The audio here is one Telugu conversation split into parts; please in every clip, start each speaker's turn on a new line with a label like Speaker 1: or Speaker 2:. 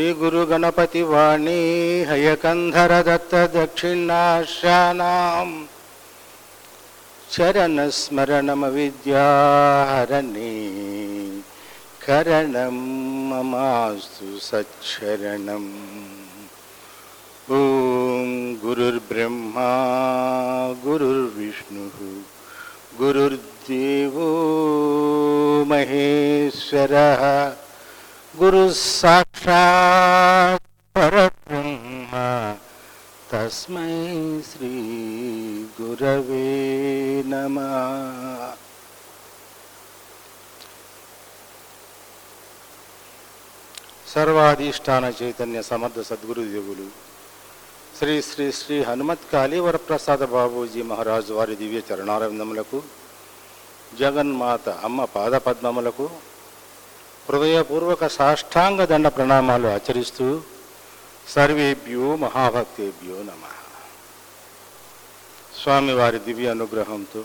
Speaker 1: గురు గణపతి వాణి హయకంధర దత్త దక్షిణాశానాం చరణ స్మరణమ విద్యాహరణి కరణం మమాస్తు సచ్చరణం ఓం గురుర్బ్రహ్మా గురుర్విష్ణు గురుర్దేవో మహేశ్వర గురు సాక్షాత్ పరబ్రహ్మ తస్మై శ్రీ గురవే నమ సర్వాధిష్టాన చైతన్య సమర్థ సద్గురుదేవులు శ్రీ శ్రీ శ్రీ హనుమత్ కాళీ వరప్రసాద బాబూజీ మహారాజు వారి దివ్య చరణారవిందములకు జగన్మాత అమ్మ పాదపద్మములకు హృదయపూర్వక సాష్టాంగ దండ ప్రణామాలు ఆచరిస్తూ సర్వేభ్యో మహాభక్తేభ్యో నమ స్వామివారి దివ్య అనుగ్రహంతో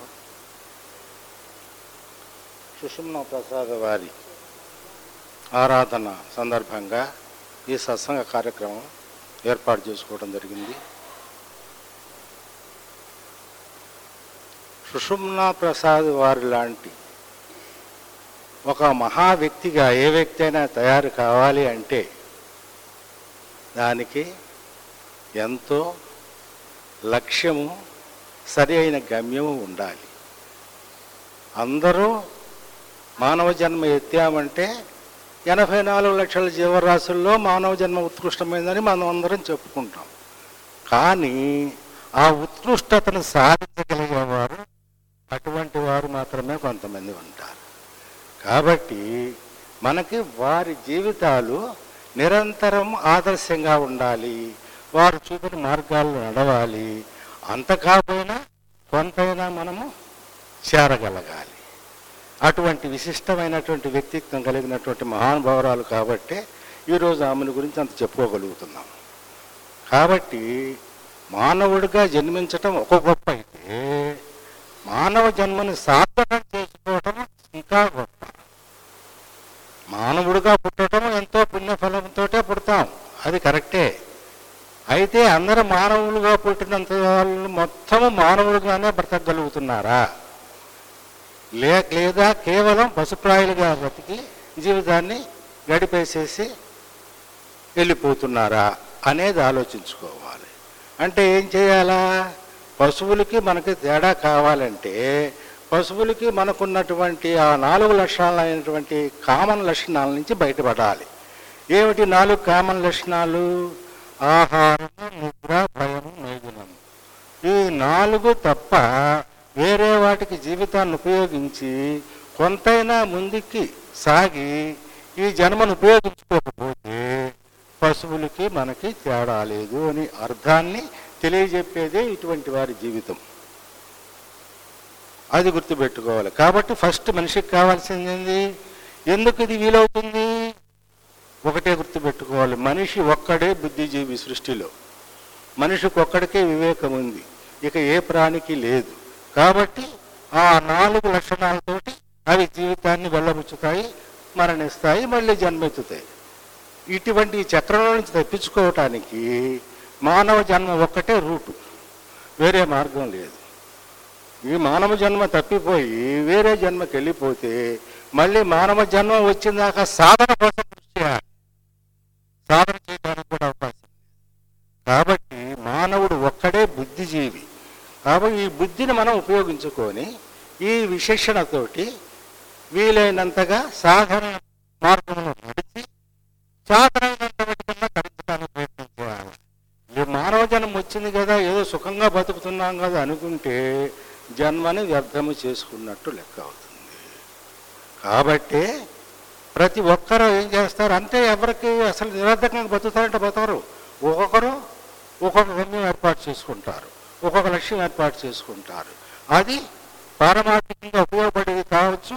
Speaker 1: సుషుమ్న ప్రసాద వారి ఆరాధన సందర్భంగా ఈ సత్సంగ కార్యక్రమం ఏర్పాటు చేసుకోవడం జరిగింది సుషుమ్నా ప్రసాద్ వారి లాంటి ఒక మహా వ్యక్తిగా ఏ వ్యక్తి అయినా తయారు కావాలి అంటే దానికి ఎంతో లక్ష్యము సరి అయిన గమ్యము ఉండాలి అందరూ మానవ జన్మ ఎత్తామంటే ఎనభై నాలుగు లక్షల జీవరాశుల్లో మానవ జన్మ ఉత్కృష్టమైందని మనం అందరం చెప్పుకుంటాం కానీ ఆ ఉత్కృష్టతను సాధించగలిగేవారు అటువంటి వారు మాత్రమే కొంతమంది ఉంటారు కాబట్టి మనకి వారి జీవితాలు నిరంతరం ఆదర్శంగా ఉండాలి వారు చూపిన మార్గాల్లో నడవాలి అంత కాకపోయినా కొంతైనా మనము చేరగలగాలి అటువంటి విశిష్టమైనటువంటి వ్యక్తిత్వం కలిగినటువంటి మహానుభావురాలు కాబట్టి ఈరోజు ఆమెను గురించి అంత చెప్పుకోగలుగుతున్నాం కాబట్టి మానవుడిగా జన్మించటం ఒక గొప్ప అయితే మానవ జన్మని సార్థకం చేసుకోవటం ఇంకా గొప్ప మానవుడిగా పుట్టడం ఎంతో పుణ్యఫలంతో పుడతాం అది కరెక్టే అయితే అందరూ మానవులుగా పుట్టినంత వాళ్ళు మొత్తము మానవులుగానే బ్రతకగలుగుతున్నారా లే లేదా కేవలం పశుప్రాయులుగా బ్రతికి జీవితాన్ని గడిపేసేసి వెళ్ళిపోతున్నారా అనేది ఆలోచించుకోవాలి అంటే ఏం చేయాలా పశువులకి మనకి తేడా కావాలంటే పశువులకి మనకున్నటువంటి ఆ నాలుగు లక్షణాలైనటువంటి కామన్ లక్షణాల నుంచి బయటపడాలి ఏమిటి నాలుగు కామన్ లక్షణాలు ఆహారము నిద్ర భయము మేగునము ఈ నాలుగు తప్ప వేరే వాటికి జీవితాన్ని ఉపయోగించి కొంతైనా ముందుకి సాగి ఈ జన్మను ఉపయోగించుకోకపోతే పశువులకి మనకి తేడా లేదు అని అర్థాన్ని తెలియజెప్పేదే ఇటువంటి వారి జీవితం అది గుర్తుపెట్టుకోవాలి కాబట్టి ఫస్ట్ మనిషికి కావాల్సింది ఏంది ఎందుకు ఇది వీలవుతుంది ఒకటే గుర్తుపెట్టుకోవాలి మనిషి ఒక్కడే బుద్ధిజీవి సృష్టిలో మనిషికి ఒక్కడికే వివేకం ఉంది ఇక ఏ ప్రాణికి లేదు కాబట్టి ఆ నాలుగు లక్షణాలతోటి అవి జీవితాన్ని వెళ్ళబుచ్చుతాయి మరణిస్తాయి మళ్ళీ జన్మెత్తుతాయి ఇటువంటి చక్రంలో నుంచి తప్పించుకోవటానికి మానవ జన్మ ఒక్కటే రూటు వేరే మార్గం లేదు ఈ మానవ జన్మ తప్పిపోయి వేరే జన్మకి వెళ్ళిపోతే మళ్ళీ మానవ జన్మ వచ్చిందాక సాధన కోసం కృషి చేయాలి సాధన చేయడానికి కూడా అవకాశం లేదు. కాబట్టి మానవుడు ఒక్కడే బుద్ధిజీవి కాబట్టి ఈ బుద్ధిని మనం ఉపయోగించుకొని ఈ విశేషణతోటి వీలైనంతగా సాధన మార్గంలో నడిచి సాధనైనంత కన్నా తరించడానికి ప్రయత్నం చేయాలి ఈ మానవ జన్మ వచ్చింది కదా ఏదో సుఖంగా బతుకుతున్నాం కదా అనుకుంటే జన్మని వ్యర్థము చేసుకున్నట్టు లెక్క అవుతుంది కాబట్టి ప్రతి ఒక్కరూ ఏం చేస్తారు అంటే ఎవరికి అసలు నిరర్ధకంగా బతుకుతారంటే బతకరు ఒక్కొక్కరు ఒక్కొక్క గమ్యం ఏర్పాటు చేసుకుంటారు ఒక్కొక్క లక్ష్యం ఏర్పాటు చేసుకుంటారు అది పారమార్థికంగా ఉపయోగపడేది కావచ్చు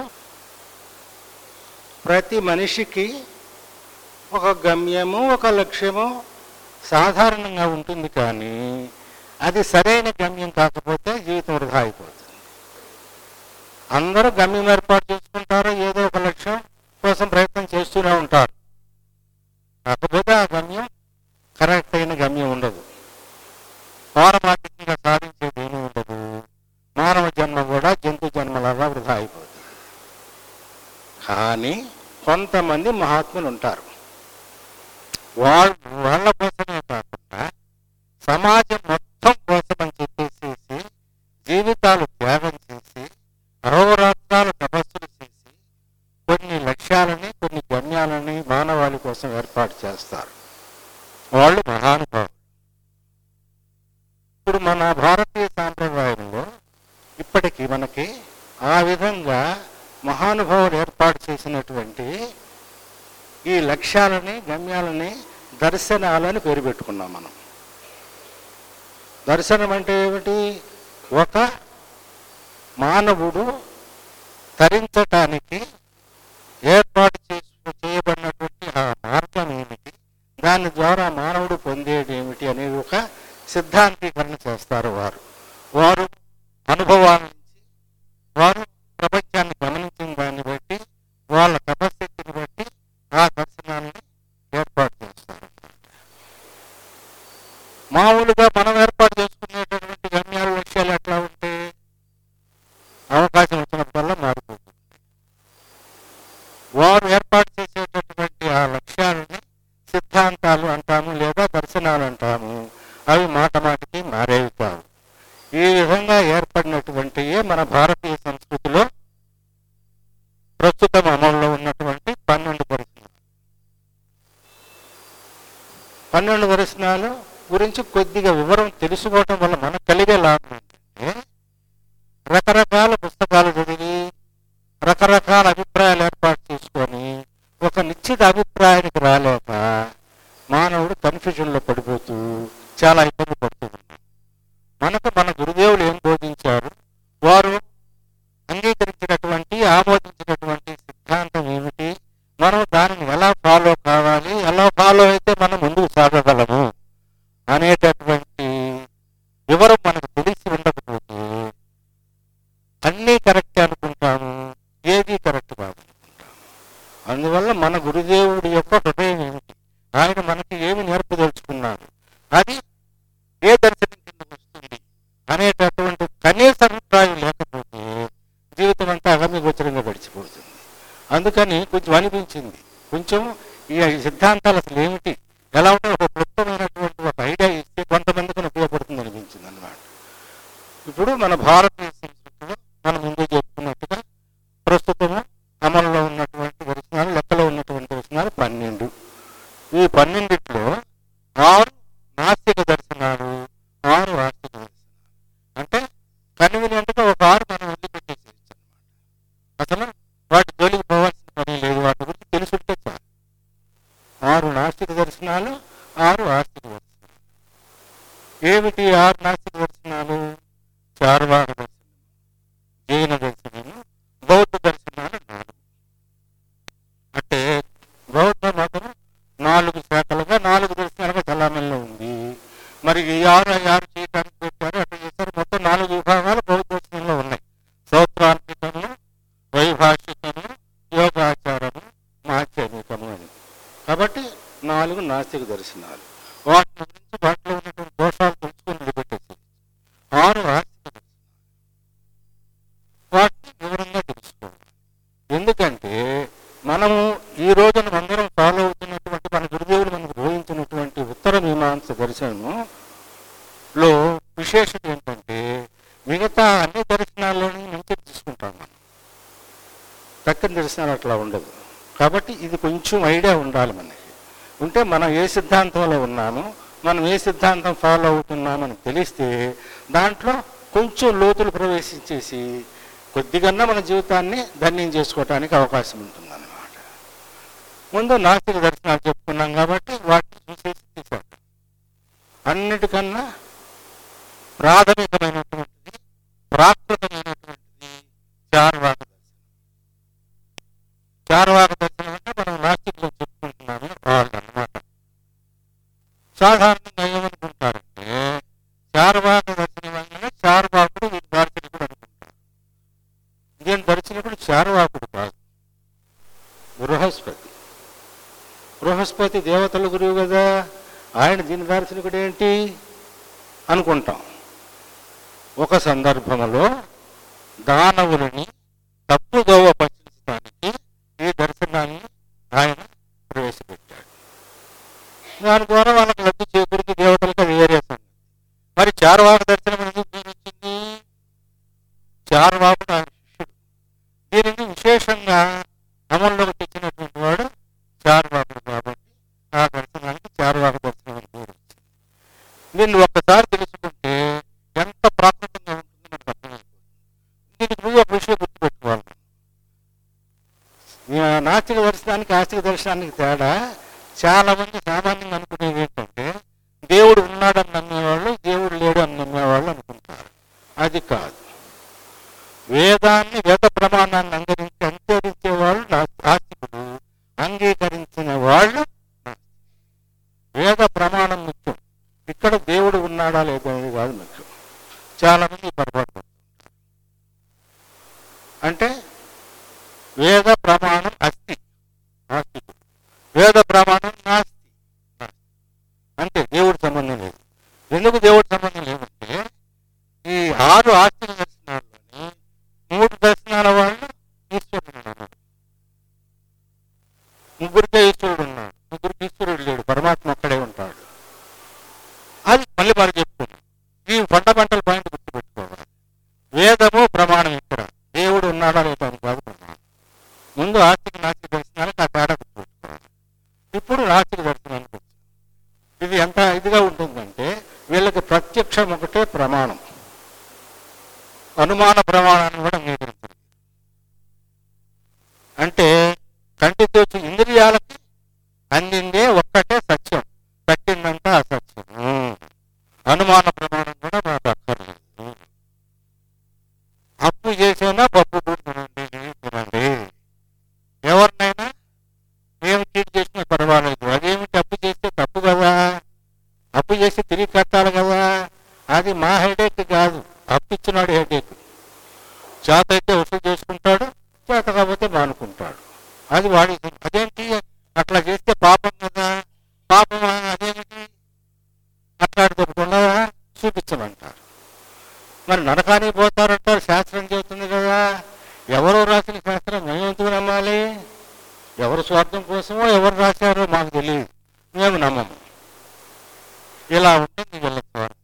Speaker 1: ప్రతి మనిషికి ఒక గమ్యము ఒక లక్ష్యము సాధారణంగా ఉంటుంది కానీ అది సరైన గమ్యం కాకపోతే జీవితం వృధా అయిపోతుంది అందరూ గమ్యం ఏర్పాటు చేసుకుంటారు ఏదో ఒక లక్ష్యం కోసం ప్రయత్నం చేస్తూనే ఉంటారు కాకపోతే ఆ గమ్యం కరెక్ట్ అయిన గమ్యం ఉండదు పారమార్థికంగా సాధించేది ఏమీ ఉండదు మానవ జన్మ కూడా జంతు జన్మలాగా వృధా అయిపోతుంది కానీ కొంతమంది మహాత్ములు ఉంటారు వాళ్ళు వాళ్ళ కోసమే కాకుండా సమాజం మొత్తం కోసం అని చెప్పేసి జీవితాలు త్యాగం చేసి అహోరాత్రాలు తపస్సులు చేసి కొన్ని లక్ష్యాలని కొన్ని గమ్యాలని మానవాళి కోసం ఏర్పాటు చేస్తారు వాళ్ళు మహానుభావులు ఇప్పుడు మన భారతీయ సాంప్రదాయంలో ఇప్పటికీ మనకి ఆ విధంగా మహానుభావులు ఏర్పాటు చేసినటువంటి ఈ లక్ష్యాలని గమ్యాలని దర్శనాలని పేరు పెట్టుకున్నాం మనం దర్శనం అంటే ఏమిటి ఒక మానవుడు తరించటానికి ఏర్పాటు చేసి చేయబడినటువంటి ఆ మార్గం ఏమిటి దాని ద్వారా మానవుడు పొందేది ఏమిటి అనేది ఒక సిద్ధాంతీకరణ చేస్తారు వారు వారు అనుభవాల నుంచి వారు ప్రపంచాన్ని గమనించిన దాన్ని బట్టి వాళ్ళ కెపాసిటీని బట్టి ఆ దర్శనాన్ని ఏర్పాటు చేస్తారు మామూలుగా మనం ఏర్పాటు చేసుకునేటటువంటి గమ్యాలు లక్ష్యాలు ఎట్లా ఉంటే అవకాశం వచ్చినప్పుడల్లా మారిపోతుంది వారు ఏర్పాటు చేసేటటువంటి ఆ లక్ష్యాలని సిద్ధాంతాలు అంటాము లేదా దర్శనాలు అంటాము అవి మాట మాటికి మారేవి కావు ఈ విధంగా ఏర్పడినటువంటి మన భారతీయ సంస్కృతిలో ప్రస్తుతం అమల్లో ఉన్నటువంటి పన్నెండు పరిశ్రమలు పన్నెండు దర్శనాలు గురించి కొద్దిగా వివరం తెలుసుకోవటం వల్ల మనకు కలిగే లాభం ఏంటంటే రకరకాల పుస్తకాలు చదివి రకరకాల అభిప్రాయాలు ఏర్పాటు చేసుకొని ఒక నిశ్చిత అభిప్రాయానికి రాలేక మానవుడు కన్ఫ్యూజన్లో పడిపోతూ చాలా ఇబ్బంది పడుతుంది మనకు మన గురుదేవులు ఏం బోధించారు వారు అంగీకరించినటువంటి ఆమోదించినటువంటి సిద్ధాంతం ఏమిటి మనం దానిని ఎలా ఫాలో కావాలి ఎలా ఫాలో అయితే మనం ముందుకు సాగగలము అనేటటువంటి వివరం మనకు తెలిసి ఉండకపోతే అన్నీ కరెక్ట్ అనుకుంటాము ఏది కరెక్ట్ కాదు అనుకుంటాము అందువల్ల మన గురుదేవుడి యొక్క హృదయం ఏమిటి ఆయన మనకి ఏమి నేర్పదలుచుకున్నారు అది ఏ దర్శనం కింద వస్తుంది అనేటటువంటి కనీస అభిప్రాయం లేకపోతే జీవితం అంతా అగమ్యగోచరంగా గడిచిపోతుంది అందుకని కొంచెం అనిపించింది కొంచెం ఈ సిద్ధాంతాలు అసలు ఏమిటి ఎలా ఉంటే ఒక క్లుప్తమైనటువంటి ఒక ఐడియా ఇస్తే కొంతమందికి ఉపయోగపడుతుంది అనిపించింది అన్నమాట ఇప్పుడు మన భారతీయ సంస్కృతిలో మనం ముందు చెప్పుకున్నట్టుగా ప్రస్తుతము అమల్లో ఉన్నటువంటి దర్శనాలు లెక్కలో ఉన్నటువంటి దర్శనాలు పన్నెండు ఈ పన్నెండిట్లో ఆరు నాస్తిక దర్శనాలు ఆరు ఆస్తిక దర్శనాలు అంటే కన్వీనియంట్గా ఒక ఆరు మనం వదిలిపెట్టేసేయచ్చు అనమాట అసలు వాటి జోలికి పోవాల్సిన పని లేదు వాటి గురించి తెలుసుంటే చాలు ఆరు నాస్తిక దర్శనాలు ఆరు ఆస్తిక దర్శనాలు ఏమిటి ఆరు నాస్తిక దర్శనాలు చార్వాక దర్శనం జైన దర్శనము బౌద్ధ దర్శనాలు నాలుగు అంటే బౌద్ధ మతం నాలుగు శాఖలుగా నాలుగు దర్శనాలుగా చలామణిలో ఉంది మరి ఈ ఆరు ఈ ఆరు చేయడానికి పెట్టారు అట్లా చేశారు మొత్తం నాలుగు విభాగాలు బౌద్ధ దర్శనంలో ఉన్నాయి సౌత్రాంతికము వైభాషికము యోగాచారము మాధ్యమికము అని కాబట్టి నాలుగు నాస్తిక దర్శనాలు వాటి గురించి వాటిలో ఉన్నటువంటి దోషాలు తెలుసుకొని వదిలిపెట్టేసి ఆరు ఆస్తిక దర్శనాలు వాటిని వివరంగా తెలుసుకోవాలి ఎందుకంటే మనము ఈ రోజున అందరం ఫాలో అవుతున్నటువంటి మన గురుదేవులు మనకు బోధించినటువంటి ఉత్తర మీమాంస దర్శనములో విశేషత ఏంటంటే మిగతా అన్ని దర్శనాల్లోని నుంచి తీసుకుంటాం మనం దక్కన దర్శనాలు అట్లా ఉండదు కాబట్టి ఇది కొంచెం ఐడియా ఉండాలి మనకి ఉంటే మనం ఏ సిద్ధాంతంలో ఉన్నామో మనం ఏ సిద్ధాంతం ఫాలో అవుతున్నామని తెలిస్తే దాంట్లో కొంచెం లోతులు ప్రవేశించేసి కొద్దిగన్నా మన జీవితాన్ని ధన్యం చేసుకోవటానికి అవకాశం ఉంటుంది అన్నమాట ముందు నాస్తిక దర్శనాలు చెప్పుకున్నాం కాబట్టి వాటిని చూసేసి తీసేద్దాం అన్నిటికన్నా ప్రాథమికమైనటువంటిది ప్రాకృతమైనటువంటిది చార్వాక దర్శనం చార్వాక దర్శనం అంటే మనం నాస్తికులు చెప్పుకుంటున్నాము వాళ్ళు అన్నమాట సాధారణంగా ఏమనుకుంటారంటే చార్వాక దర్శనం అనగానే చార్వాకుడు వీరి దార్శనికుడు అనుకుంటారు ఇదేం దర్శనికుడు చార్వాకుడు కాదు బృహస్పతి బృహస్పతి బృహస్పతి దేవతల గురువు కదా ఆయన దీని దార్శనికుడు ఏంటి అనుకుంటాం ఒక సందర్భంలో దానవులని తప్పుదోవ పట్టించడానికి ఈ దర్శనాన్ని ఆయన ప్రవేశపెట్టాడు దాని ద్వారా వాళ్ళకి లబ్ధి చేకూరికి దేవతలకు అది వేరే సంగతి మరి చార్వాక దర్శనం ఎందుకు దీని వచ్చింది చార్వాకుడు ఆయన శిష్యుడు దీనిని విశేషంగా అమల్లోకి తెచ్చినటువంటి వాడు చార్వాకుడు కాబట్టి ఆ దర్శనానికి చార్వాక దర్శనం అని పేరు వచ్చింది దీన్ని ఒక్కసారి తెలుసుకుంటే ఎంత ప్రాకృతంగా ఉంటుందో మనకు అర్థమైపోతుంది దీనికి నువ్వు ఒక విషయం గుర్తుపెట్టుకోవాలి ఈ నాస్తిక దర్శనానికి ఆస్తిక దర్శనానికి తేడా చాలా మంది సామాన్యంగా అనుకునేది ఏంటంటే దేవుడు ఉన్నాడని నమ్మేవాళ్ళు దేవుడు లేడు అని నమ్మేవాళ్ళు అనుకుంటారు అది కాదు వేదాన్ని వేద ప్రమాణాన్ని అంగరించి అంగీకరించే వాళ్ళు ఆస్తికుడు అంగీకరించిన వాళ్ళు నాస్తికులు. వేద ప్రమాణం ముఖ్యం ఇక్కడ దేవుడు ఉన్నాడా లేదా అనేది కాదు ముఖ్యం చాలా మంది ఈ పొరపాటు పడుతుంటారు. అంటే వేద ప్రమాణం అస్తి ఆస్తికుడు వేద ప్రమాణం నాస్తి నాస్తి. అంటే దేవుడి సంబంధం లేదు ఎందుకు దేవుడి సంబంధం లేదంటే ఈ ఆరు ఆస్తిక దర్శనాల్లోని మూడు దర్శనాల వాళ్ళు ఈశ్వరుడు ఉన్నాడు ముగ్గురికే ఈశ్వరుడు ఉన్నాడు ముగ్గురికి ఈశ్వరుడు లేడు పరమాత్మ ఒక్కడే ఉంటాడు అది మళ్ళీ మరి చెప్తున్నాం ఈ ఫండమెంటల్ పాయింట్ గుర్తుపెట్టుకోవాలి వేదము ప్రమాణం ఇక్కడ దేవుడు ఉన్నాడా లేదా అని కాదు ప్రమాణం ముందు ఆస్తిక నాస్తిక దర్శనాలకు ఆ తేడా గుర్తుపెట్టుకోవాలి ఇప్పుడు నాస్తిక దర్శనానికి వచ్చాం ఇది ఎంత ఇదిగా ఉంటుందంటే వీళ్ళకి ప్రత్యక్షం ఒకటే ప్రమాణం అనుమాన ప్రమాణాన్ని కూడా అంగీకరించారు అంటే కంటితో చూ- ఇంద్రియాలకి అందిందే ఒక్కటే సత్యం పట్టిందంతా అసత్యం అనుమాన ప్రమాణం కూడా మాకు అక్కర్లేదు అప్పు చేసినా పప్పు తినండి తినండి ఎవరినైనా ఏమి చీట్ చేసినా పర్వాలేదు అదేమిటి అప్పు చేస్తే తప్పు కదా అప్పు చేసి తిరిగి కట్టాలి కదా అది మా హెడేక్ కాదు అప్పు ఇచ్చినాడు హెడేక్ చేత అయితే వసూలు చేసుకుంటాడు చేత కాకపోతే మానుకుంటాడు అది వాడి అదేంటి అట్లా చేస్తే పాపం కదా పాపం అదేమిటి అట్లాంటి తప్పకుండా చూపించమంటారు మరి నరకానికి పోతారంటారు శాస్త్రం చెబుతుంది కదా ఎవరో రాసిన శాస్త్రం మేము ఎందుకు నమ్మాలి ఎవరు స్వార్థం కోసమో ఎవరు రాశారో మాకు తెలియదు మేము నమ్మము ఇలా ఉంటుంది వీళ్ళ స్వార్థం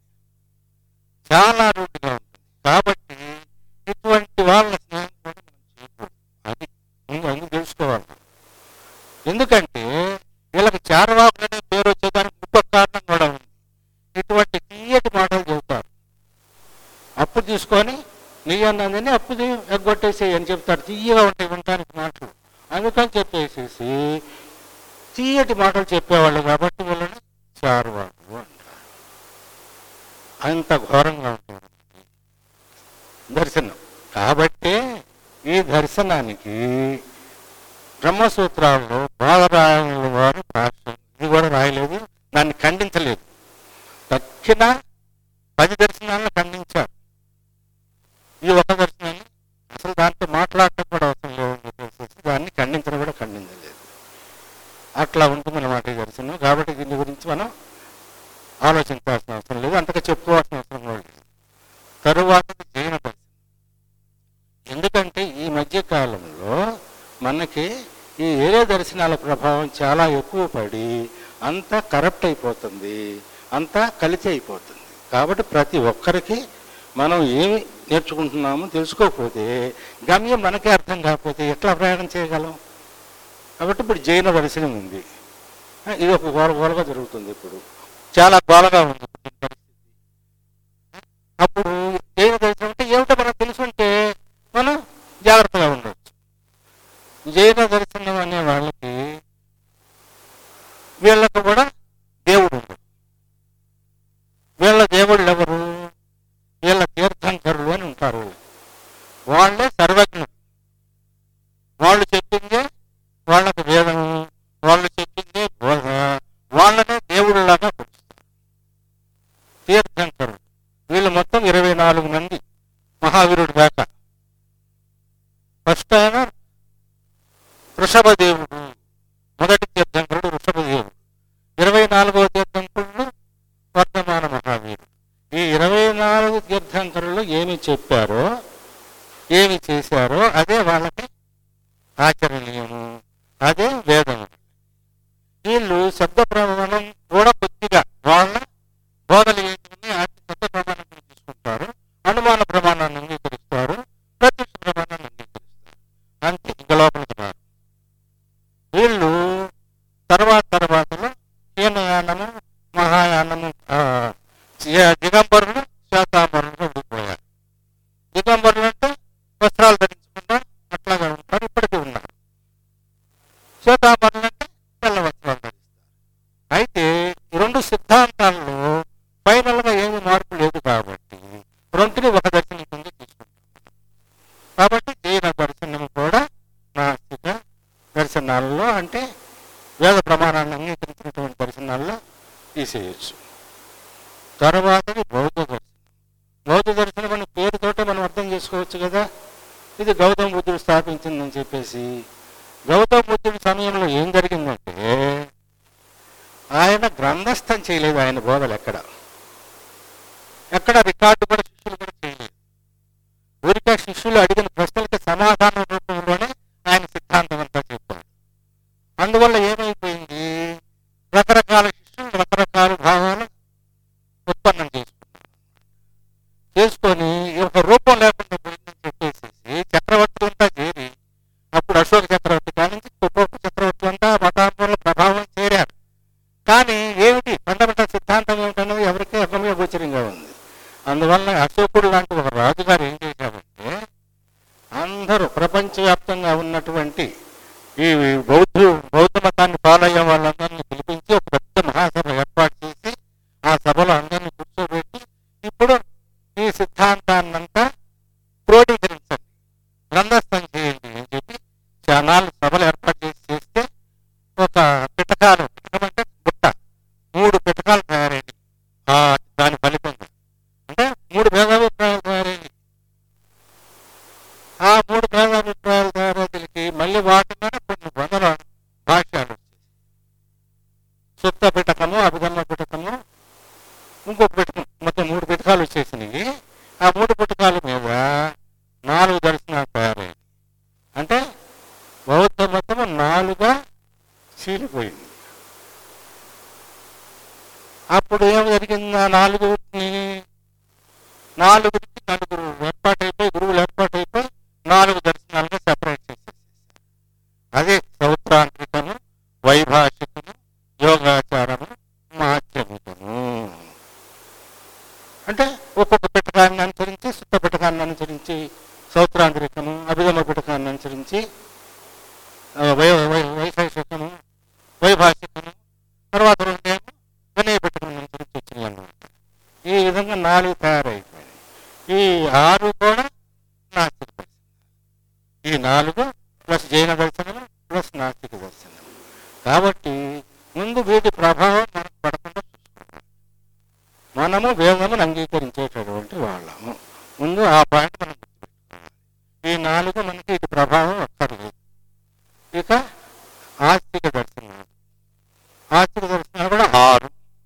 Speaker 1: చాలా రూట్గా ఉంటుంది కాబట్టి ఇటువంటి వాళ్ళ స్నేహం కూడా మనం చేయకూడదు అది ముందు అందుకు తెలుసుకోవాలి ఎందుకంటే వీళ్ళకి చారవాకులు అనే పేరు వచ్చేదానికి ఇంకొక కారణం కూడా ఉంది ఇటువంటి తీయటి మాటలు చెబుతారు అప్పు తీసుకొని నీ అన్నదని అప్పు తీ- ఎగ్గొట్టేసేయి అని చెప్తారు తీయగా ఉంటాయి వినటానికి మాటలు అందుకని చెప్పేసేసి తీయటి మాటలు చెప్పేవాళ్ళు కాబట్టి వీళ్ళని చారువాడు అంటారు అంత ఘోరంగా ఉంటుంది దర్శనం కాబట్టే ఈ దర్శనానికి బ్రహ్మసూత్రాల్లో బాలరాయణుల వారు భాష్యం ఇది కూడా రాయలేదు దాన్ని ఖండించలేదు తక్కిన పది దర్శనాలను ఖండించారు ఈ ఒక దర్శనాన్ని అసలు దాంతో మాట్లాడటం కూడా అవసరం లేదని చెప్పేసి దాన్ని ఖండించడం కూడా ఖండించలేదు అట్లా ఉంటుందన్నమాట ఈ దర్శనం కాబట్టి దీని గురించి మనం ఆలోచించాల్సిన అవసరం లేదు అంతగా చెప్పుకోవాల్సిన అవసరం కూడా లేదు తరువాత జైన దర్శనం ఎందుకంటే ఈ మధ్య కాలంలో మనకి ఈ ఏరే దర్శనాల ప్రభావం చాలా ఎక్కువ పడి అంతా కరప్ట్ అయిపోతుంది అంతా కలిసి అయిపోతుంది కాబట్టి ప్రతి ఒక్కరికి మనం ఏమి నేర్చుకుంటున్నామో తెలుసుకోకపోతే గమ్యం మనకే అర్థం కాకపోతే ఎట్లా ప్రయాణం చేయగలం కాబట్టి ఇప్పుడు జైన దర్శనం ఉంది ఆ, ఇది ఒక గోల గోలగా జరుగుతుంది ఇప్పుడు చాలా గోలగా ఉంది ఇప్పుడు ఈ పరిస్థితి అప్పుడు జైన దర్శనం అంటే ఏమిటో మనకు తెలుసుంటే మనం జాగ్రత్తగా ఉండొచ్చు జైన దర్శనం అనే వాళ్ళకి వీళ్ళకు కూడా దేవుడు ఉండడు వీళ్ళ దేవుళ్ళు ఎవరు వీళ్ళ తీర్థంకరులు అని ఉంటారు వాళ్ళే సర్వజ్ఞులు వాళ్ళు చెప్పిందే వాళ్ళకు వేదము వాళ్ళు చెప్పిందే బోధ వాళ్ళనే దేవుళ్ళలాగా కొలుస్తారు తీర్థంకరులు వీళ్ళు మొత్తం ఇరవై నాలుగు మంది మహావీరుడు దాకా ఫస్ట్ ఆయన వృషభదేవుడు మొదటి తీర్థంకరుడు వృషభదేవుడు అదే వాళ్ళకి ఆచరణీయము అదే వేదము వీళ్ళు శబ్ద ప్రమాణం కూడా కొద్దిగా వాళ్ళ బోధలు ఏంటని ఆ శబ్ద ప్రమాణాన్ని తీసుకుంటారు అనుమాన ప్రమాణాన్ని అంగీకరిస్తారు ప్రత్యక్ష ప్రమాణాన్ని అంగీకరిస్తారు అంతే ఇంకా లోపలికి రారు వీళ్ళు తర్వాత తర్వాతలో హీనయానము మహాయానము ఆ, ది- దిగంబరులు శాతాంబరులు ఉండిపోయారు దిగంబరులు అంటే వస్త్రాలు ధరించకుండా అట్లాగే ఉంటారు ఇప్పటికీ ఉన్నారు శాతాంబరులు అంటే తెల్ల వస్త్రాలు ధరిస్తారు అయితే ఈ రెండు సిద్ధాంతాల్లో ఫైనల్ గా ఏమి మార్పు లేదు కాబట్టి రెండుని ఒక దర్శనం కింద తీసుకుంటాం కాబట్టి జైన దర్శనం కూడా నాస్తిక దర్శనాల్లో అంటే వేద ప్రమాణాన్ని అంగీకరించినటువంటి దర్శనాల్లో తీసేయచ్చు తర్వాతది బౌద్ధ దర్శనం బౌద్ధ దర్శనం అనే పేరుతోటే మనం అర్థం చేసుకోవచ్చు కదా ఇది గౌతమ బుద్ధుడు స్థాపించిందని చెప్పేసి గౌతమ బుద్ధుడి సమయంలో ఏం జరిగిందంటే ఆయన గ్రంథస్థం చేయలేదు ఆయన బోధలు ఎక్కడ ఎక్కడ రికార్డు కూడా శిష్యులు కూడా చేయలేదు ఊరికే శిష్యులు అడిగిన ప్రశ్నలకి సమాధానం రూపంలోనే ఆయన సిద్ధాంతం అంతా చెప్పాడు అందువల్ల ఏమైపోయింది రకరకాల శిష్యులు రకరకాల భావాలు ఉత్పన్నం చేసుకున్నారు చేసుకొని ఈ ఒక రూపం లేకుండా పోయిందని చెప్పేసి చక్రవర్తులంతా చేరి అప్పుడు అశోక చక్రవర్తి కాడి నుంచి ఒక్కొక్క చక్రవర్తి అంతా మతాంతరంలో ప్రభావం చేరారు కానీ ఏమిటి ఫండమెంటల్ సిద్ధాంతం ఏమిటన్నది ఎవరికీ అగమ్య గోచరంగా ఉంది అందువల్ల అశోకుడు లాంటి ఒక రాజుగారు ఏం చేశారంటే అందరూ ప్రపంచవ్యాప్తంగా ఉన్నటువంటి ఈ బౌద్ధ బౌద్ధ మతాన్ని ఫాలో అయ్యే వాళ్ళందరినీ పిలిపించి ఒక పెద్ద మహాసభ ఏర్పాటు చేసి ఆ సభలో అందరినీ కూర్చోబెట్టి ఇప్పుడు ఈ సిద్ధాంతాన్నంతా క్రోడీకరించండి గ్రంథస్థం చేయండి అని చెప్పి చాలా నాలుగు సభలు ఏర్పాటు చేసి చేస్తే ఒక పిటకాలు పిటకం అంటే బుట్ట మూడు పిటకాలు తయారైంది ఆ దాని ఫలితంగా అంటే మూడు భేదాభిప్రాయాలు తయారైంది ఆ మూడు భేదాభిప్రాయాలు తయారైతే మళ్ళీ వాటి మీద కొన్ని వందల భాష్యాలు వచ్చేసి సుప్త పిటకము అభిగమ పిటకము ఇంకొక పిటకం మొత్తం మూడు పిటకాలు వచ్చేసినాయి ఆ మూడు పిటకాల మీద నాలుగు దర్శనాలు తయారయ్యాయి అంటే బౌద్ధ మతము నాలుగా చీలిపోయింది అప్పుడు ఏం జరిగింది ఆ నాలుగుని నాలుగురికి నలుగురు ఏర్పాటైపోయి గురువులు ఏర్పాటైపోయి నాలుగు దర్శనాలుగా సెపరేట్ చేసేసారు అదే సౌత్రాంత్రికము వైభాషికము యోగాచారము మాధ్యమికము అంటే ఒక్కొక్క పిటకాన్ని అనుసరించి సుత్త పిటకాన్ని అనుసరించి సౌత్రాంతరికము అభిగమ పిటకాన్ని అనుసరించి ఆ, వై వై వైశేషికము వైభాషికము తర్వాత రెండేమో వినయ పిటకం అనుసరించి వచ్చినాయి అన్నమాట ఈ విధంగా నాలుగు తయారైపోయాయి ఈ ఆరు కూడా నాస్తిక దర్శనం ఈ నాలుగు ప్లస్ జైన దర్శనం ప్లస్ నాస్తిక దర్శనం కాబట్టి ముందు వీటి ప్రభావం మనకు పడకుండా చూసుకోవాలి మనము వేదమును అంగీకరించేటటువంటి వాళ్ళము ముందు ఆ పాయింట్ మనం గుర్తుపెట్టుకోవాలి ఈ నాలుగు మనకి ఇది ప్రభావం అక్కర్లేదు ఇక ఆస్తిక దర్శనాలు ఆస్తిక దర్శనాలు కూడా ఆరు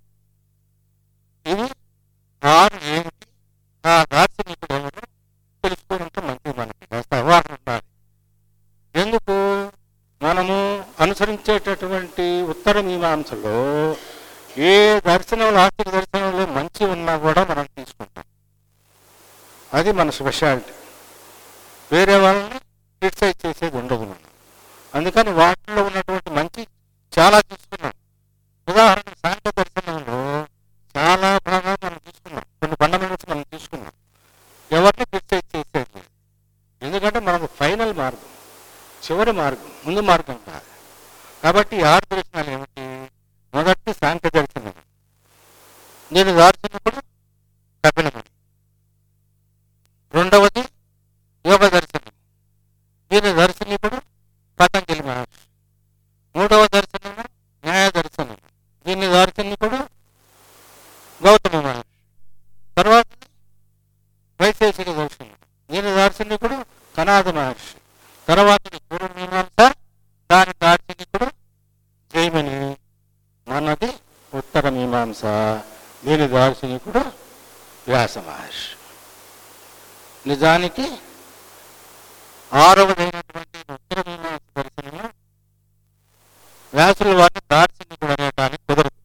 Speaker 1: ఇవి ఆరు ఏంటి ఆ దార్శనికుడు ఎవరు తెలుసుకోవడంతో మంచిది మనకి కాస్త అవగాహన ఉండాలి ఎందుకు మనము అనుసరించేటటువంటి ఉత్తర మీమాంసలో ఏ దర్శనంలో ఆస్తిక దర్శనంలో మంచి ఉన్నా కూడా మనం తీసుకుంటాం అది మన స్పెషాలిటీ వేరే వాళ్ళని క్రిటిసైజ్ చేసేది ఉండదు మనం అందుకని వాటిలో ఉన్నటువంటి మంచి చాలా తీసుకున్నాం ఉదాహరణ సాంఖ్య దర్శనంలో చాలా భాగాలు మనం తీసుకున్నాం కొన్ని ఫండమెంటల్స్ మనం తీసుకున్నాం ఎవరిని క్రిటిసైజ్ చేసేది లేదు ఎందుకంటే మనకు ఫైనల్ మార్గం చివరి మార్గం ముందు మార్గం కాదు కాబట్టి ఈ ఆరు దర్శనాలు ఏమిటి మొదటి సాంఖ్య దర్శనం నేను దార్శనికుడు కపిలముని రెండవది యోగ దర్శనం దీని దర్శనికుడు పతంజలి మహర్షి మూడవ దర్శనము న్యాయ దర్శనం దీని దార్శనికుడు గౌతమ మహర్షి తర్వాత వైశేషిక దర్శనం దీని దార్శనికుడు కనాద మహర్షి తర్వాత పూర్వ మీమాంస దాని దార్శనికుడు జైమిని మనది ఉత్తర మీమాంస దీని దార్శనికుడు వ్యాస మహర్షి నిజానికి
Speaker 2: ఆరవదైనటువంటి ఉత్తర మీమాంస దర్శనము వ్యాసుల వారిని దార్శనికుడు అనేటానికి కుదరదు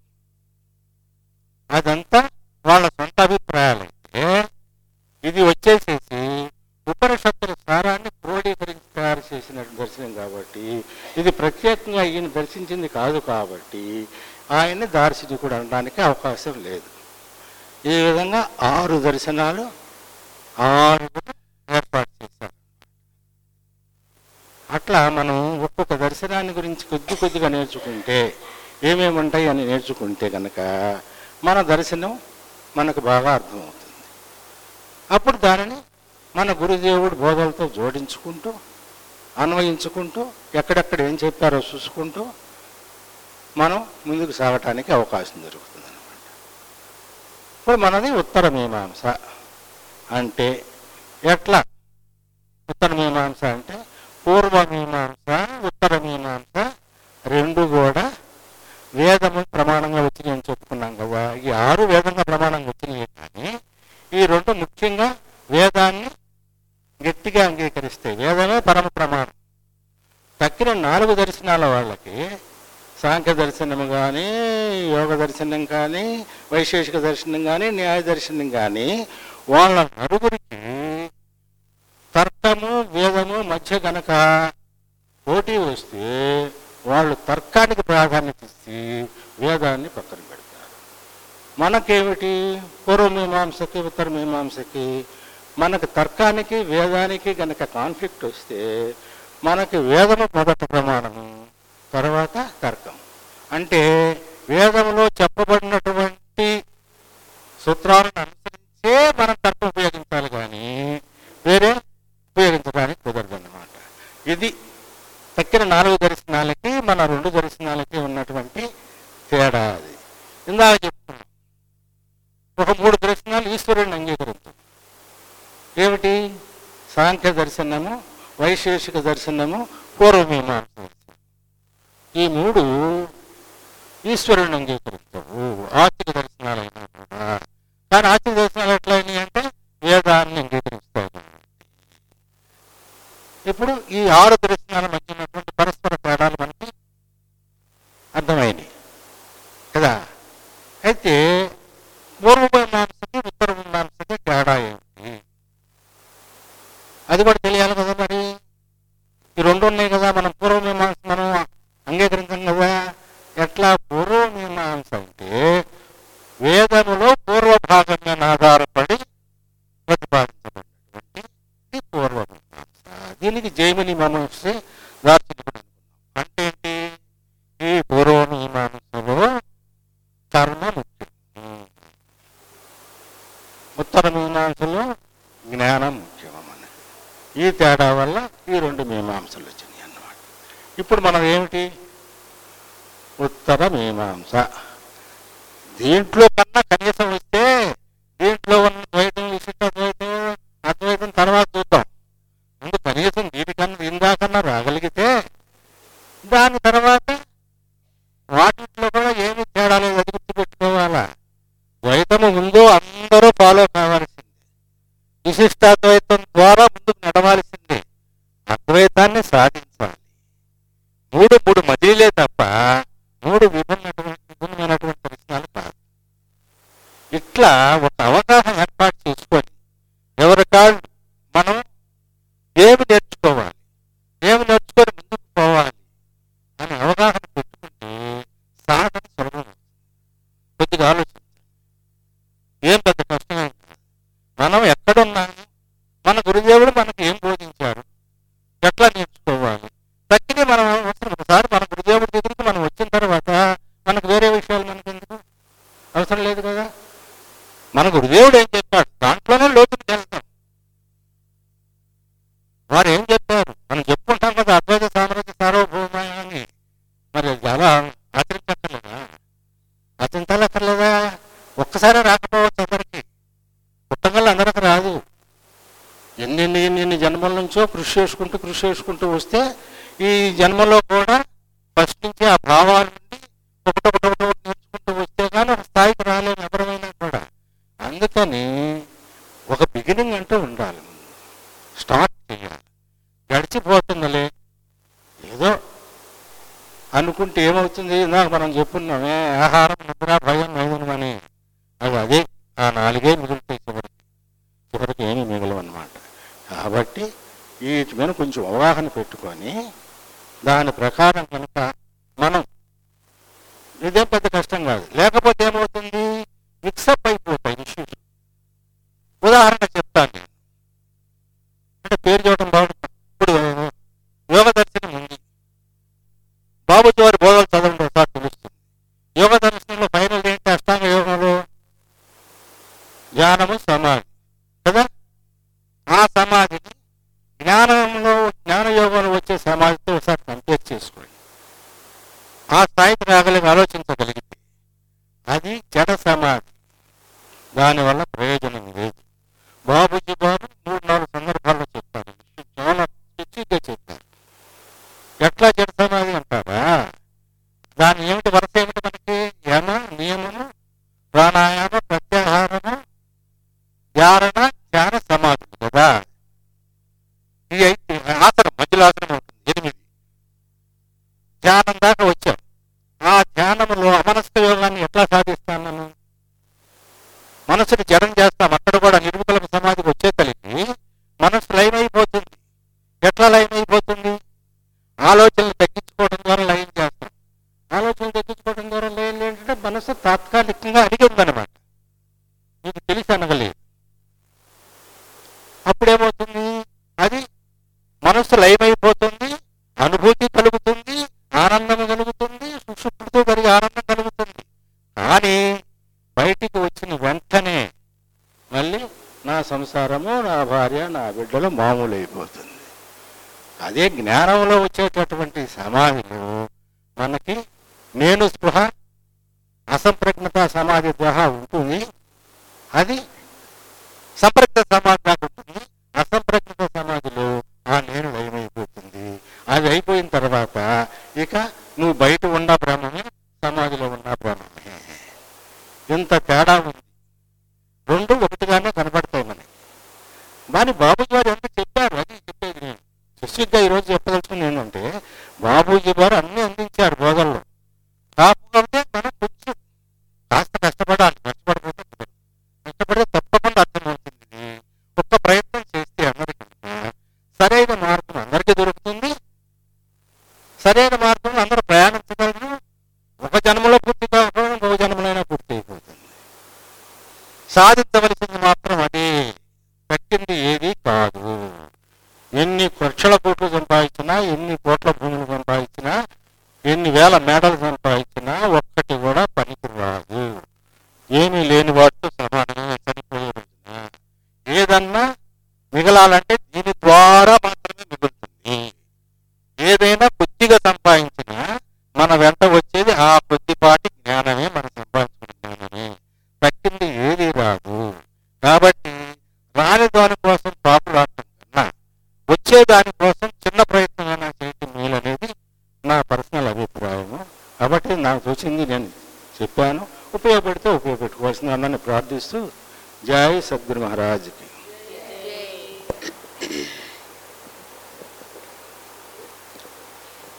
Speaker 2: అదంతా వాళ్ళ సొంత అభిప్రాయాలైతే ఇది వచ్చేసేసి ఉపనిషత్తుల సారాన్ని క్రోడీకరించి తయారు చేసిన దర్శనం కాబట్టి ఇది ప్రత్యేకంగా ఈయన దర్శించింది కాదు కాబట్టి ఆయన్ని దార్శనికుడు అనడానికి అవకాశం లేదు ఈ విధంగా ఆరు దర్శనాలు ఆరుగురు ఏర్పాటు చేశారు అట్లా మనం ఒక్కొక్క దర్శనాన్ని గురించి కొద్ది కొద్దిగా నేర్చుకుంటే ఏమేమి ఉంటాయి అని నేర్చుకుంటే కనుక మన దర్శనం మనకు బాగా అర్థమవుతుంది అప్పుడు దానిని మన గురుదేవుడు బోధలతో జోడించుకుంటూ అన్వయించుకుంటూ ఎక్కడెక్కడ ఏం చెప్పారో చూసుకుంటూ మనం ముందుకు సాగటానికి అవకాశం దొరుకుతుంది అనమాట ఇప్పుడు మనది ఉత్తర మీమాంస అంటే ఎట్లా ఉత్తర మీమాంస అంటే పూర్వ మీమాంస ఉత్తర మీమాంస రెండు కూడా వేదము ప్రమాణంగా వచ్చినాయి అని చెప్పుకున్నాం కదా ఈ ఆరు వేదంగా ప్రమాణంగా వచ్చినాయి కానీ ఈ రెండు ముఖ్యంగా వేదాన్ని గట్టిగా అంగీకరిస్తాయి వేదమే పరమ ప్రమాణం తక్కిన నాలుగు దర్శనాల వాళ్ళకి సాంఖ్య దర్శనం కానీ యోగ దర్శనం కానీ వైశేషిక దర్శనం కానీ న్యాయ దర్శనం కానీ వాళ్ళ నలుగురికి తర్కము వేదము మధ్య గనక పోటీ వస్తే వాళ్ళు తర్కానికి ప్రాధాన్యత ఇచ్చి వేదాన్ని పక్కన పెడతారు మనకేమిటి పూర్వమీమాంసకి ఉత్తర మీమాంసకి మనకు తర్కానికి వేదానికి గనక కాన్ఫ్లిక్ట్ వస్తే మనకి వేదము మొదటి ప్రమాణము తర్వాత తర్కం అంటే వేదంలో చెప్పబడినటువంటి సూత్రాలను అనుసరించే మనం తర్కం ఉపయోగించాలి కానీ వేరే ఉపయోగించడానికి కుదరదన్నమాట ఇది తక్కిన నాలుగు దర్శనాలకి మన రెండు దర్శనాలకి ఉన్నటువంటి తేడా అది ఇందాక చెప్పుకున్నాం ఒక మూడు దర్శనాలు ఈశ్వరుని అంగీకరించు ఏమిటి సాంఖ్య దర్శనము వైశేషిక దర్శనము పూర్వమీమాంస దర్శనం ఈ మూడు ఈశ్వరుని అంగీకరిస్తావు ఆస్తిక దర్శనాలు అయినా కూడా కానీ ఆస్తిక దర్శనాలు ఎట్లయినాయి అంటే వేదాన్ని అంగీకరిస్తాయి ఇప్పుడు ఈ ఆరు దర్శనాల మధ్య ఉన్నటువంటి పరస్పర తేడాలు మనకి అర్థమైనవి కదా అయితే పూర్వమీమాంసకి ఉత్తర మీమాంసకి తేడా ఏమిటి అది కూడా తెలియాలి కదా మరి ఈ రెండు ఉన్నాయి కదా మనం పూర్వమీమాంస మనం అంగీకరించాం కదా ఎట్లా పూర్వమీమాంస అంటే వేదములో పూర్వ భాగం మీద ఆధారపడి ప్రతిపాదించబడినటువంటి ఈ పూర్వమీమాంస దీనికి జైమిని మమర్షి దార్శనికుడు అనుకున్నాం అంటే ఏంటి ఈ పూర్వమీమాంసలో కర్మ ముఖ్యం ఉత్తర మీమాంసలో జ్ఞానం ముఖ్యం మనకి ఈ తేడా వల్ల ఈ రెండు మీమాంసలు వచ్చినాయి అన్నమాట ఇప్పుడు మనం ఏమిటి ఉత్తర మీమాంస దీంట్లో కన్నా కనీసం వస్తే దీంట్లో ఉన్న ద్వైతం విశిష్ట ద్వైతం అద్వైతం తర్వాత చూద్దాం ముందు కనీసం దీనికన్నా ఇందాకన్నా రాగలిగితే దాని తర్వాత వాటిలో కూడా ఏమి తేడా లేదు అది గుర్తుపెట్టుకోవాలా ద్వైతము ముందు అందరూ ఫాలో కావాల్సింది విశిష్టాద్వైతం ద్వారా ముందుకు నడవాల్సిందే అద్వైతాన్ని సాధించాలి మూడు మూడు మదిలే తప్ప మూడు విభిన్నటువంటి విభిన్నమైనటువంటి దర్శనాలు కాదు ఇట్లా ఒక అవగాహన ఏర్పాటు చేసుకొని ఎవరి కాళ్ళు మనం ఏమి నేర్చుకోవాలి ఏమి నేర్చుకొని ముందుకు పోవాలి అని అవగాహన పెట్టుకుంటే సాధన సులభం కొద్దిగా ఆలోచించాలి ఏం పెద్ద కష్టమేం కాదు. మనం ఎక్కడున్నాము మన గురుదేవుడు మనకి ఏం బోధించారు ఎట్లా నేర్చుకోవాలి తక్కినే మనం అవసరం ఒకసారి మన గురుదేవుడి దగ్గరికి మనం వచ్చిన తర్వాత మనకు వేరే విషయాలు మనకు ఎందుకు అవసరం లేదు కదా మన గురుదేవుడు ఏం చెప్పాడు దాంట్లోనే లోతుకి వెళ్తాం వారు ఏం చెప్పారు మనం చెప్పుకుంటాం కదా అద్వైత సామ్రాజ్య సార్వభౌమ అని మరి అది చాలా ఆచరించక్కర్లేదా ఆచరించాలక్కర్లేదా ఒక్కసారి రాకపోవచ్చు అందరికి పుట్టగల అందరికి రాదు ఎన్ని ఎన్ని ఎన్ని ఎన్ని జన్మల నుంచో కృషి చేసుకుంటూ కృషి చేసుకుంటూ వస్తే ఈ జన్మలో కూడా ఫస్ట్ నుంచి ఆ భావాల నుండి ఒకటొకటి ఒకటొకటి నేర్చుకుంటూ వస్తే కానీ ఒక స్థాయికి రాలేము ఎవరైనా కూడా అందుకని ఒక బిగినింగ్ అంటూ ఉండాలి స్టార్ట్ చేయాలి అనుకుంటే ఏమవుతుంది ఇందాక మనం చెప్పున్నామే ఆహారం నిద్ర భయం నైదనం అని అది అదే ఆ నాలుగే మిగులుతాయి చివరికి చివరికి ఏమీ మిగలవన్నమాట కాబట్టి వీటి మీద కొంచెం అవగాహన పెట్టుకొని దాని ప్రకారం కనుక మనం ఇదేం పెద్ద కష్టం కాదు లేకపోతే ఏమవుతుంది మిక్సప్ అయిపోతాయి ఇష్యూస్ ఉదాహరణ చెప్తాను నేను అంటే పేరు చూడటం బాగుంటుంది ఇప్పుడు యోగ దర్శనం ఉంది బాబుజీ వారి బోధలు చదవండి ఒకసారి తెలుస్తుంది యోగ దర్శనంలో ఫైనల్ ఏంటి అష్టాంగ యోగంలో ధ్యానము సమాధి కదా ఆ సమాధిని జ్ఞానంలో జ్ఞానయోగంలో వచ్చే సమాధితో ఒకసారి కంపేర్ చేసుకోండి ఆ స్థాయికి రాగలిగి ఆలోచించగలిగితే అది జడ సమాధి దానివల్ల ప్రయోజనం లేదు బాబుజీ బాబు మూడు నాలుగు సందర్భాల్లో చెప్పారు ఈ విషయం చాలా స్పెసిఫిక్గా చెప్పారు ఎట్లా జడ సమాధి అంటారా దాని ఏమిటి వరుస ఏమిటి మనకి యమ నియమము ప్రాణాయామ ప్రత్యాహారము ధారణ ధ్యాన సమాధులు కదా ఈ అయితే ఆసనం మధ్యలో ఆసనం ఉంటుంది ఎనిమిది ధ్యానం దాకా వచ్చాం ఆ ధ్యానంలో అమనస్క యోగాన్ని ఎట్లా సాధిస్తాను మనసుని జడం చేస్తాం అక్కడ కూడా నిర్వికల్ప సమాధికి వచ్చే కలిగి మనసు లైన్ అయిపోతుంది ఎట్లా లైన్ అయిపోతుంది ఆలోచనలు తగ్గించుకోవడం ద్వారా లైన్ చేస్తాం ఆలోచనలు తగ్గించుకోవడం ద్వారా లైన్ ఏంటంటే మనసు తాత్కాలికంగా అడిగిందనమాట మీకు తెలిసి అనగలేదు అప్పుడేమవుతుంది అది మనస్సు లయమైపోతుంది అనుభూతి కలుగుతుంది ఆనందం కలుగుతుంది సుషుప్తితో కలిగి ఆనందం కలుగుతుంది కానీ బయటికి వచ్చిన వెంటనే మళ్ళీ నా సంసారము నా భార్య నా బిడ్డలు మామూలు అయిపోతుంది అదే జ్ఞానంలో వచ్చేటటువంటి సమాధిలో మనకి నేను స్పృహ అసంప్రజ్ఞత సమాధి ద్వారా ఉంటుంది అది సంప్రజ్ఞ సమాధి దాకా ఉంటుంది అసంప్రజ్ఞత సమాధిలో ఆ నేను లయమైపోతుంది అది అయిపోయిన తర్వాత ఇక నువ్వు బయట ఉన్న బ్రహ్మమే సమాధిలో ఉన్న బ్రహ్మమే ఇంత తేడా ఉంది రెండు ఒకటిగానే కనబడతాయి మనకి దాని బాబుజీ గారు ఎంత చెప్పారు అది చెప్పేది నేను స్పెసిఫిక్గా ఈరోజు చెప్పదలుచుకుంది ఏంటంటే బాబూజీ గారు అన్ని అందించారు బోధల్లో కాకపోతే మనం కొంచెం కాస్త కష్టపడాలి కష్టపడిపోతే కుదరదు. కష్టపడితే తప్పకుండా అర్థమవుతుంది ఇది. ఒక్క ప్రయత్నం చేస్తే అందరికీ సరైన మార్గం అందరికీ దొరుకుతుంది సరైన మార్గం అందరూ ప్రయాణించగలరు ఒక జన్మలో పూర్తి కాకపోవడం ఇంకో జన్మలైనా పూర్తి అయిపోతుంది సాధించవలసింది మాత్రం అదే పెట్టింది ఏది కాదు ఎన్ని లక్షల కోట్లు సంపాదించినా ఎన్ని కోట్ల భూములు సంపాదించినా ఎన్ని వేల మేడలు సంపాదించినా ఒక్కటి కూడా పనికి రాదు ఏమీ లేని వాటితో సమానంగా చనిపోయే రోజున ఏదన్నా మిగలాలంటే దీని ద్వారా మాత్రమే మిగులుతుంది ఏదైనా కొద్దిగా సంపాదించినా మన వెంట వచ్చేది ఆ కొద్దిపాటి జ్ఞానమే మనం సంపాదించుకున్న జ్ఞానమే పట్టింది ఏది రాదు కాబట్టి రాని దాని కోసం పాపులాడటం కన్నా వచ్చే దానికోసం చిన్న ప్రయత్నమైనా చేయటం మేలు అనేది నా పర్సనల్ అభిప్రాయము కాబట్టి నాకు తోచింది నేను చెప్పాను ఉపయోగపెడితే ఉపయోగపెట్టుకోవాల్సింది అన్నని ప్రార్థిస్తూ జై సద్గురు మహారాజ్కి